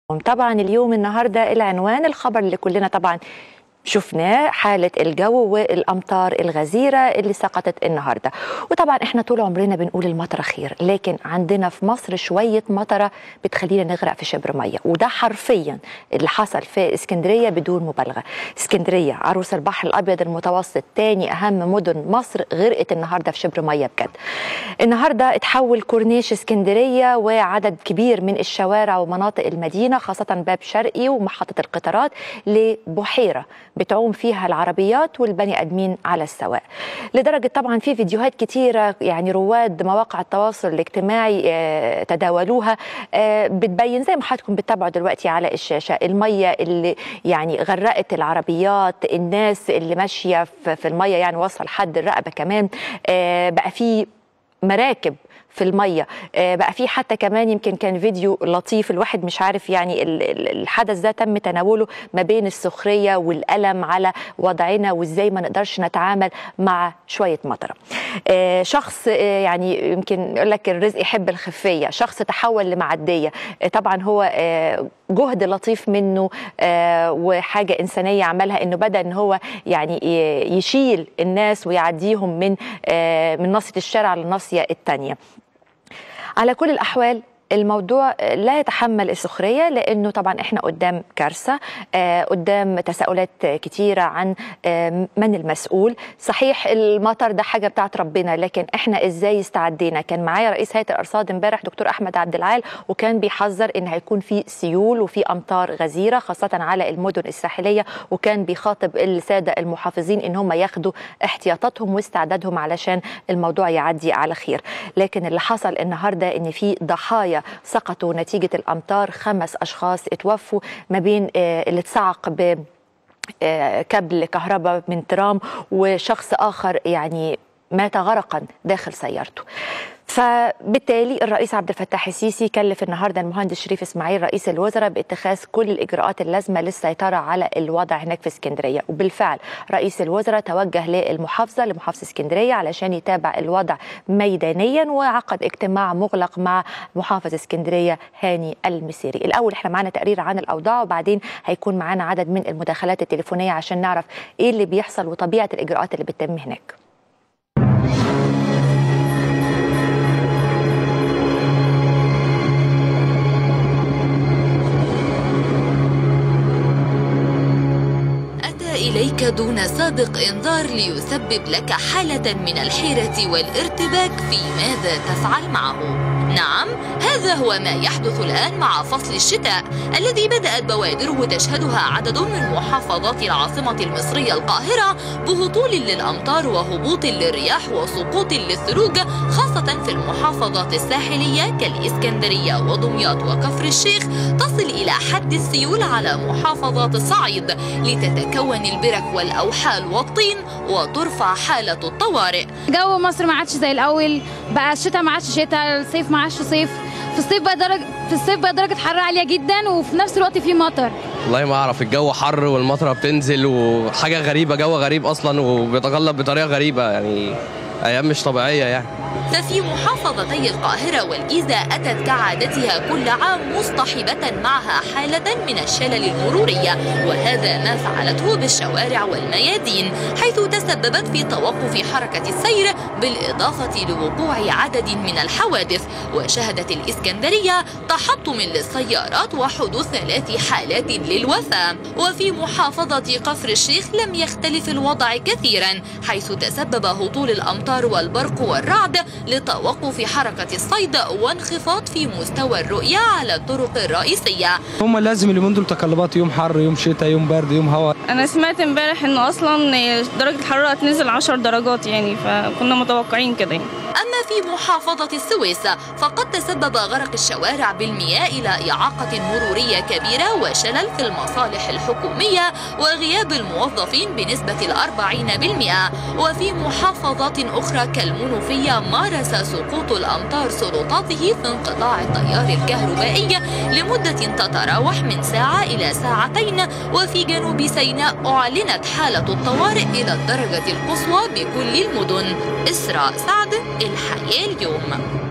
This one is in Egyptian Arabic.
طبعا اليوم النهارده العنوان الخبر اللي كلنا طبعا شفناه حالة الجو والأمطار الغزيرة اللي سقطت النهاردة وطبعا احنا طول عمرنا بنقول المطرة خير لكن عندنا في مصر شوية مطرة بتخلينا نغرق في شبر مية وده حرفيا اللي حصل في اسكندرية بدون مبالغة اسكندرية عروس البحر الأبيض المتوسط تاني أهم مدن مصر غرقت النهاردة في شبر مية بجد النهاردة اتحول كورنيش اسكندرية وعدد كبير من الشوارع ومناطق المدينة خاصة باب شرقي ومحطة القطارات لبحيرة بتعوم فيها العربيات والبني ادمين على السواء لدرجه طبعا في فيديوهات كتيره يعني رواد مواقع التواصل الاجتماعي آه، تداولوها آه، بتبين زي ما حضراتكم بتتابعوا دلوقتي على الشاشه الميه اللي يعني غرقت العربيات الناس اللي ماشيه في في الميه يعني وصل حد الرقبه كمان آه، بقى في مراكب في الميه آه، بقى في حتى كمان يمكن كان فيديو لطيف الواحد مش عارف يعني ال- ال- الحدث ده تم تناوله ما بين السخريه والالم على وضعنا وازاي ما نقدرش نتعامل مع شويه مطره آه، شخص آه، يعني يمكن يقول لك الرزق يحب الخفيه شخص تحول لمعديه آه، طبعا هو آه، جهد لطيف منه آه، وحاجه انسانيه عملها انه بدا ان هو يعني ي- يشيل الناس ويعديهم من آه، من ناصيه الشارع للناصيه الثانيه على كل الاحوال الموضوع لا يتحمل السخريه لانه طبعا احنا قدام كارثه آه، قدام تساؤلات كتيره عن آه، من المسؤول صحيح المطر ده حاجه بتاعت ربنا لكن احنا ازاي استعدينا كان معايا رئيس هيئه الارصاد امبارح دكتور احمد عبد العال وكان بيحذر ان هيكون في سيول وفي امطار غزيره خاصه على المدن الساحليه وكان بيخاطب الساده المحافظين ان هم ياخدوا احتياطاتهم واستعدادهم علشان الموضوع يعدي على خير لكن اللي حصل النهارده ان في ضحايا سقطوا نتيجه الامطار خمس اشخاص اتوفوا ما بين آه، اللي اتصعق ب آه، كابل كهرباء من ترام وشخص اخر يعني مات غرقا داخل سيارته فبالتالي الرئيس عبد الفتاح السيسي كلف النهارده المهندس شريف اسماعيل رئيس الوزراء باتخاذ كل الاجراءات اللازمه للسيطره على الوضع هناك في اسكندريه وبالفعل رئيس الوزراء توجه للمحافظه لمحافظه اسكندريه علشان يتابع الوضع ميدانيا وعقد اجتماع مغلق مع محافظ اسكندريه هاني المسيري الاول احنا معانا تقرير عن الاوضاع وبعدين هيكون معانا عدد من المداخلات التليفونيه عشان نعرف ايه اللي بيحصل وطبيعه الاجراءات اللي بتتم هناك أتى إليك دون سابق إنذار ليسبب لك حالة من الحيرة والارتباك في ماذا تفعل معه. نعم، هذا هو ما يحدث الآن مع فصل الشتاء الذي بدأت بوادره تشهدها عدد من محافظات العاصمة المصرية القاهرة بهطول للأمطار وهبوط للرياح وسقوط للثلوج خاصة في المحافظات الساحلية كالإسكندرية ودمياط وكفر الشيخ تصل إلى حد السيول على محافظات الصعيد لتتكون البرك والأوحال والطين وترفع حالة الطوارئ جو مصر ما عادش زي الاول بقى الشتاء ما عادش شتاء الصيف ما عادش صيف في الصيف بقى درجه في الصيف بقى درجه حراره عاليه جدا وفي نفس الوقت في مطر والله ما اعرف الجو حر والمطره بتنزل وحاجه غريبه جو غريب اصلا وبيتغلب بطريقه غريبه يعني ايام مش طبيعيه يعني ففي محافظتي القاهرة والجيزة أتت كعادتها كل عام مصطحبة معها حالة من الشلل المروري وهذا ما فعلته بالشوارع والميادين حيث تسببت في توقف حركة السير بالإضافة لوقوع عدد من الحوادث وشهدت الإسكندرية تحطم للسيارات وحدوث ثلاث حالات للوفاة وفي محافظة كفر الشيخ لم يختلف الوضع كثيرا حيث تسبب هطول الأمطار والبرق والرعد لتوقف حركة الصيد وانخفاض في مستوى الرؤية على الطرق الرئيسية هم لازم اليومين دول تقلبات يوم حر يوم شتاء يوم برد يوم هواء انا سمعت امبارح انه اصلا درجه الحراره هتنزل 10 درجات يعني فكنا متوقعين كده يعني. أما في محافظة السويس فقد تسبب غرق الشوارع بالمياه إلى إعاقة مرورية كبيرة وشلل في المصالح الحكومية وغياب الموظفين بنسبة الأربعين بالمئة وفي محافظات أخرى كالمنوفية مارس سقوط الأمطار سلطاته في انقطاع التيار الكهربائي لمدة تتراوح من ساعة إلى ساعتين وفي جنوب سيناء أعلنت حالة الطوارئ إلى الدرجة القصوى بكل المدن إسراء سعد الحياة اليوم